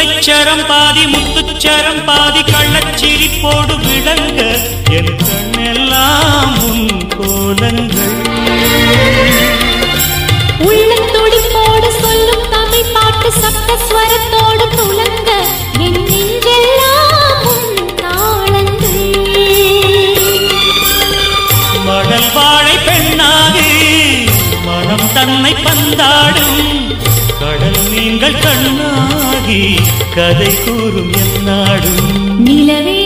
முல்லைச்சரம் பாதி முத்துச்சரம் பாதி கள்ளச்சிரிப்போடு விளங்க என் கண்ணெல்லாம் உன் கோலங்கள் உள்ளத்துடிப்போடு சொல்லும் தமிழ் பாட்டு சப்த ஸ்வரத்தோடு துலங்க என் நெஞ்செல்லாம் உன் தாளங்கள் மடல் வாழை பெண்ணாகி மனம் தன்னை பந்தாடும் கடல் மீன்கள் கண்ணாகி கதை கூறும் என் நாடும் நிலவே